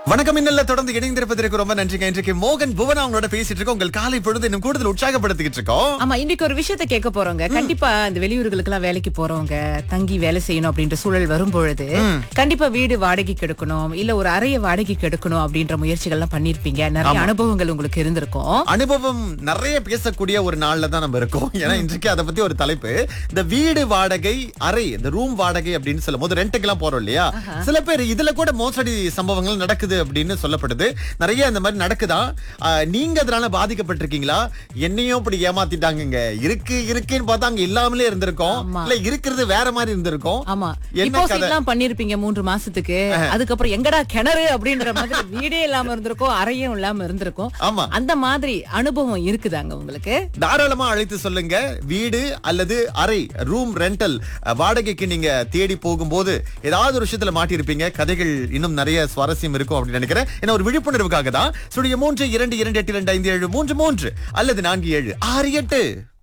வணக்கம் இன்னல்ல தொடர்ந்து இணைந்திருப்பதற்கு ரொம்ப நன்றிங்க இன்றைக்கு மோகன் புவனா அவங்களோட பேசிட்டு இருக்கோம் உங்கள் காலை பொழுது இன்னும் கூடுதல் உற்சாகப்படுத்திக்கிட்டு இருக்கோம் ஆமா இன்னைக்கு ஒரு விஷயத்த கேட்க போறோங்க கண்டிப்பா இந்த வெளியூர்களுக்கு எல்லாம் வேலைக்கு போறவங்க தங்கி வேலை செய்யணும் அப்படின்ற சூழல் வரும் பொழுது கண்டிப்பா வீடு வாடகைக்கு எடுக்கணும் இல்ல ஒரு அறைய வாடகைக்கு எடுக்கணும் அப்படின்ற முயற்சிகள் எல்லாம் பண்ணிருப்பீங்க நிறைய அனுபவங்கள் உங்களுக்கு இருந்திருக்கும் அனுபவம் நிறைய பேசக்கூடிய ஒரு நாள்ல தான் நம்ம இருக்கோம் ஏன்னா இன்றைக்கு அதை பத்தி ஒரு தலைப்பு இந்த வீடு வாடகை அறை இந்த ரூம் வாடகை அப்படின்னு சொல்லும் போது ரெண்டுக்கு எல்லாம் போறோம் இல்லையா சில பேர் இதுல கூட மோசடி சம்பவங்கள் நடக்குது அப்படின்னு சொல்லப்படுது நிறைய இந்த மாதிரி நடக்குதா ஆஹ், நீங்க அதனால பாதிக்கப்பட்டிருக்கீங்களா என்னையும் இப்படி ஏமாத்திட்டாங்கங்க இருக்கு இருக்குன்னு பார்த்தா அங்க இல்லாமலே இருந்திருக்கோம் ஆமா. இல்ல இருக்கிறது வேற மாதிரி இருந்திருக்கும் ஆமா என்ன இப்போ கதை? எல்லாம் பண்ணிருப்பீங்க மூன்று மாசத்துக்கு அதுக்கப்புறம் எங்கடா கிணறு அப்படின்ற மாதிரி வீடே இல்லாம இருந்திருக்கும் அறையும் இல்லாம இருந்திருக்கும் ஆமா அந்த மாதிரி அனுபவம் இருக்குதாங்க உங்களுக்கு தாராளமா அழைத்து சொல்லுங்க வீடு அல்லது அறை ரூம் ரெண்டல் வாடகைக்கு நீங்க தேடி போகும்போது ஏதாவது ஒரு விஷயத்துல மாட்டியிருப்பீங்க கதைகள் இன்னும் நிறைய சுவாரஸ்யம் இருக்கும் அப்படின்னு நினைக்கிறேன் ஏன்னா ஒரு விழிப்புணர்வுக்காக தான் சுடைய மூன்று இரண்டு இரண்டு எட்டு இரண்டு ஐந்து ஏழு மூன்று மூன்று அல்லது நான்கு ஏழு ஆறு எட்டு